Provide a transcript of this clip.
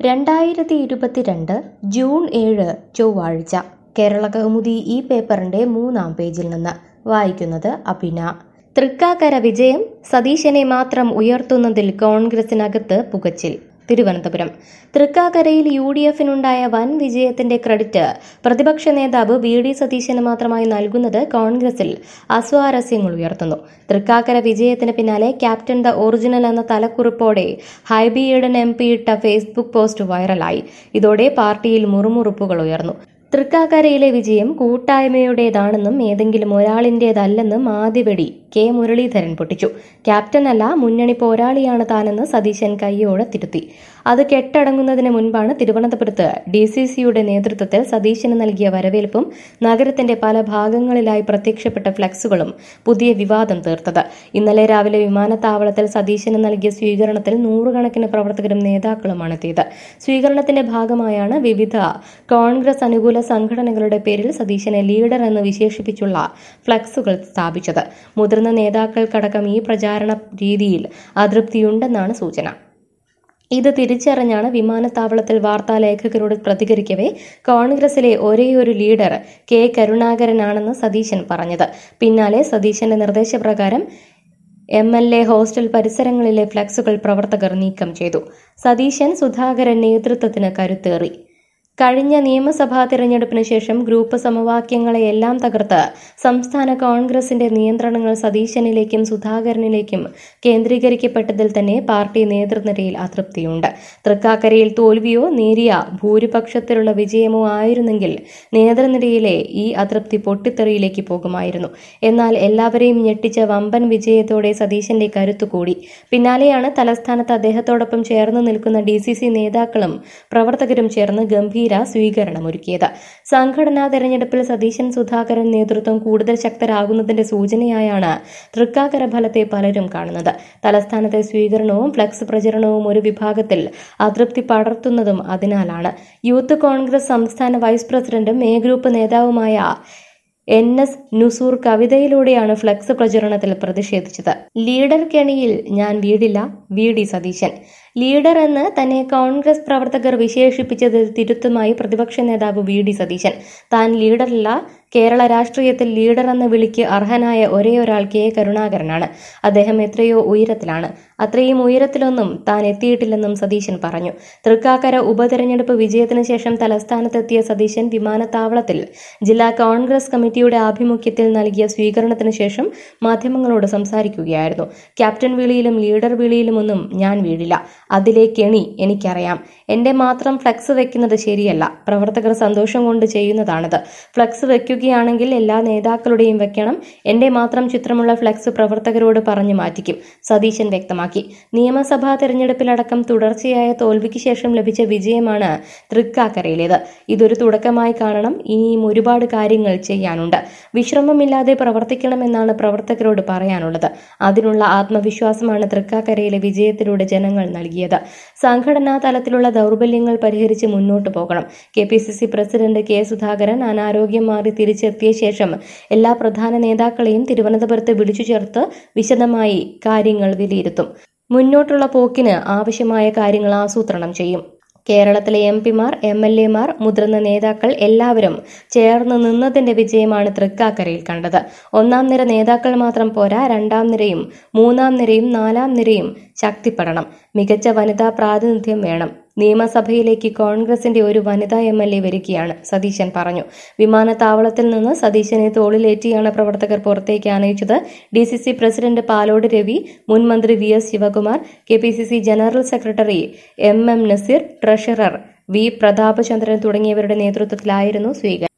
രണ്ടായിരത്തി ഇരുപത്തിരണ്ട് ജൂൺ ഏഴ് ചൊവ്വാഴ്ച കേരള കൗമുദി ഈ പേപ്പറിന്റെ മൂന്നാം പേജിൽ നിന്ന് വായിക്കുന്നത് അഭിന തൃക്കാക്കര വിജയം സതീശനെ മാത്രം ഉയർത്തുന്നതിൽ കോൺഗ്രസിനകത്ത് പുകച്ചിൽ തിരുവനന്തപുരം തൃക്കാക്കരയിൽ യു ഡി എഫിനുണ്ടായ വൻ വിജയത്തിന്റെ ക്രെഡിറ്റ് പ്രതിപക്ഷ നേതാവ് വി ഡി സതീശന് മാത്രമായി നൽകുന്നത് കോൺഗ്രസിൽ അസ്വാരസ്യങ്ങൾ ഉയർത്തുന്നു തൃക്കാക്കര വിജയത്തിന് പിന്നാലെ ക്യാപ്റ്റൻ ദ ഒറിജിനൽ എന്ന തലക്കുറിപ്പോടെ ഹൈബി ഈഡൻ എം പി ഇട്ട ഫേസ്ബുക്ക് പോസ്റ്റ് വൈറലായി ഇതോടെ പാർട്ടിയിൽ മുറുമുറുപ്പുകൾ ഉയർന്നു തൃക്കാക്കരയിലെ വിജയം കൂട്ടായ്മയുടേതാണെന്നും ഏതെങ്കിലും ഒരാളിന്റേതല്ലെന്നും ആദ്യവെടി കെ മുരളീധരൻ പൊട്ടിച്ചു ക്യാപ്റ്റനല്ല മുന്നണി പോരാളിയാണ് താനെന്ന് സതീശൻ കയ്യോടെ തിരുത്തി അത് കെട്ടടങ്ങുന്നതിന് മുൻപാണ് തിരുവനന്തപുരത്ത് ഡി സി സിയുടെ നേതൃത്വത്തിൽ സതീശന് നൽകിയ വരവേൽപ്പും നഗരത്തിന്റെ പല ഭാഗങ്ങളിലായി പ്രത്യക്ഷപ്പെട്ട ഫ്ലക്സുകളും പുതിയ വിവാദം തീർത്തത് ഇന്നലെ രാവിലെ വിമാനത്താവളത്തിൽ സതീശന് നൽകിയ സ്വീകരണത്തിൽ നൂറുകണക്കിന് പ്രവർത്തകരും നേതാക്കളുമാണ് എത്തിയത് സ്വീകരണത്തിന്റെ ഭാഗമായാണ് വിവിധ കോൺഗ്രസ് അനുകൂല സംഘടനകളുടെ പേരിൽ സതീശനെ ലീഡർ എന്ന് വിശേഷിപ്പിച്ചുള്ള ഫ്ലക്സുകൾ സ്ഥാപിച്ചത് മുതിർന്ന നേതാക്കൾക്കടക്കം ഈ പ്രചാരണ രീതിയിൽ അതൃപ്തിയുണ്ടെന്നാണ് സൂചന ഇത് തിരിച്ചറിഞ്ഞാണ് വിമാനത്താവളത്തിൽ വാർത്താലേഖകരോട് പ്രതികരിക്കവേ കോൺഗ്രസിലെ ഒരേയൊരു ലീഡർ കെ കരുണാകരനാണെന്ന് സതീശൻ പറഞ്ഞത് പിന്നാലെ സതീശന്റെ നിർദ്ദേശപ്രകാരം എം എൽ എ ഹോസ്റ്റൽ പരിസരങ്ങളിലെ ഫ്ലക്സുകൾ പ്രവർത്തകർ നീക്കം ചെയ്തു സതീശൻ സുധാകരൻ നേതൃത്വത്തിന് കരുത്തേറി കഴിഞ്ഞ നിയമസഭാ തിരഞ്ഞെടുപ്പിന് ശേഷം ഗ്രൂപ്പ് സമവാക്യങ്ങളെയെല്ലാം തകർത്ത് സംസ്ഥാന കോൺഗ്രസിന്റെ നിയന്ത്രണങ്ങൾ സതീശനിലേക്കും സുധാകരനിലേക്കും കേന്ദ്രീകരിക്കപ്പെട്ടതിൽ തന്നെ പാർട്ടി നേതൃനിരയിൽ അതൃപ്തിയുണ്ട് തൃക്കാക്കരയിൽ തോൽവിയോ നേരിയ ഭൂരിപക്ഷത്തിലുള്ള വിജയമോ ആയിരുന്നെങ്കിൽ നേതൃനിരയിലെ ഈ അതൃപ്തി പൊട്ടിത്തെറിയിലേക്ക് പോകുമായിരുന്നു എന്നാൽ എല്ലാവരെയും ഞെട്ടിച്ച വമ്പൻ വിജയത്തോടെ സതീശന്റെ കരുത്തു കൂടി പിന്നാലെയാണ് തലസ്ഥാനത്ത് അദ്ദേഹത്തോടൊപ്പം ചേർന്ന് നിൽക്കുന്ന ഡി സി സി നേതാക്കളും പ്രവർത്തകരും ചേർന്ന് ഗംഭീര സ്വീകരണമൊരുക്കിയത് സംഘടനാ തെരഞ്ഞെടുപ്പിൽ സതീശൻ സുധാകരൻ നേതൃത്വം കൂടുതൽ ശക്തരാകുന്നതിന്റെ സൂചനയായാണ് തൃക്കാക്കര ഫലത്തെ പലരും കാണുന്നത് തലസ്ഥാനത്തെ സ്വീകരണവും ഫ്ലക്സ് പ്രചരണവും ഒരു വിഭാഗത്തിൽ അതൃപ്തി പടർത്തുന്നതും അതിനാലാണ് യൂത്ത് കോൺഗ്രസ് സംസ്ഥാന വൈസ് പ്രസിഡന്റും എ ഗ്രൂപ്പ് നേതാവുമായ എൻ എസ് നുസൂർ കവിതയിലൂടെയാണ് ഫ്ലക്സ് പ്രചരണത്തിൽ പ്രതിഷേധിച്ചത് ലീഡർ കെണിയിൽ ഞാൻ വീടില്ല വി ഡി സതീശൻ ലീഡർ എന്ന് തന്നെ കോൺഗ്രസ് പ്രവർത്തകർ വിശേഷിപ്പിച്ചതിൽ തിരുത്തുമായി പ്രതിപക്ഷ നേതാവ് വി ഡി സതീശൻ താൻ ലീഡറല്ല കേരള രാഷ്ട്രീയത്തിൽ ലീഡർ എന്ന വിളിക്ക് അർഹനായ ഒരേ ഒരാൾ കെ കരുണാകരനാണ് അദ്ദേഹം എത്രയോ ഉയരത്തിലാണ് അത്രയും ഉയരത്തിലൊന്നും താൻ എത്തിയിട്ടില്ലെന്നും സതീശൻ പറഞ്ഞു തൃക്കാക്കര ഉപതെരഞ്ഞെടുപ്പ് വിജയത്തിന് ശേഷം തലസ്ഥാനത്തെത്തിയ സതീശൻ വിമാനത്താവളത്തിൽ ജില്ലാ കോൺഗ്രസ് കമ്മിറ്റിയുടെ ആഭിമുഖ്യത്തിൽ നൽകിയ സ്വീകരണത്തിന് ശേഷം മാധ്യമങ്ങളോട് സംസാരിക്കുകയായിരുന്നു ക്യാപ്റ്റൻ വിളിയിലും ലീഡർ വിളിയിലുമൊന്നും ഞാൻ വീഴില്ല അതിലെ കെണി എനിക്കറിയാം എന്റെ മാത്രം ഫ്ലക്സ് വെക്കുന്നത് ശരിയല്ല പ്രവർത്തകർ സന്തോഷം കൊണ്ട് ചെയ്യുന്നതാണിത് ഫ്ലക്സ് വെക്കുകയാണെങ്കിൽ എല്ലാ നേതാക്കളുടെയും വെക്കണം എന്റെ മാത്രം ചിത്രമുള്ള ഫ്ലക്സ് പ്രവർത്തകരോട് പറഞ്ഞു മാറ്റിക്കും സതീശൻ വ്യക്തമാക്കി നിയമസഭാ തെരഞ്ഞെടുപ്പിലടക്കം തുടർച്ചയായ തോൽവിക്ക് ശേഷം ലഭിച്ച വിജയമാണ് തൃക്കാക്കരയിലേത് ഇതൊരു തുടക്കമായി കാണണം ഇനിയും ഒരുപാട് കാര്യങ്ങൾ ചെയ്യാനുണ്ട് വിശ്രമമില്ലാതെ പ്രവർത്തിക്കണമെന്നാണ് പ്രവർത്തകരോട് പറയാനുള്ളത് അതിനുള്ള ആത്മവിശ്വാസമാണ് തൃക്കാക്കരയിലെ വിജയത്തിലൂടെ ജനങ്ങൾ നൽകിയത് സംഘടനാ തലത്തിലുള്ള ദൗർബല്യങ്ങൾ പരിഹരിച്ച് മുന്നോട്ട് പോകണം K P C C president K Sudhakaran അനാരോഗ്യം മാറി തിരിച്ചെത്തിയ ശേഷം എല്ലാ പ്രധാന നേതാക്കളെയും തിരുവനന്തപുരത്ത് വിളിച്ചു ചേർത്ത് വിശദമായി കാര്യങ്ങൾ വിലയിരുത്തും മുന്നോട്ടുള്ള പോക്കിന് ആവശ്യമായ കാര്യങ്ങൾ ആസൂത്രണം ചെയ്യും കേരളത്തിലെ എം പിമാർ എം എൽ എമാർ മുതിർന്ന നേതാക്കൾ എല്ലാവരും ചേർന്ന് നിന്നതിന്റെ വിജയമാണ് തൃക്കാക്കരയിൽ കണ്ടത് ഒന്നാം നിര നേതാക്കൾ മാത്രം പോരാ രണ്ടാം നിരയും മൂന്നാം നിരയും നാലാം നിരയും ശക്തിപ്പെടണം മികച്ച വനിതാ പ്രാതിനിധ്യം വേണം നിയമസഭയിലേക്ക് കോൺഗ്രസിന്റെ ഒരു വനിതാ എം എൽ എ വരികയാണ് സതീശൻ പറഞ്ഞു വിമാനത്താവളത്തിൽ നിന്ന് സതീശനെ തോളിലേറ്റിയാണ് പ്രവർത്തകർ പുറത്തേക്ക് ആനയിച്ചത് D C C president Palode Ravi മുൻ മന്ത്രി V S Sivakumar K P C C general secretary M M Naseer treasurer V Prathapachandran തുടങ്ങിയവരുടെ നേതൃത്വത്തിലായിരുന്നു സ്വീകരണം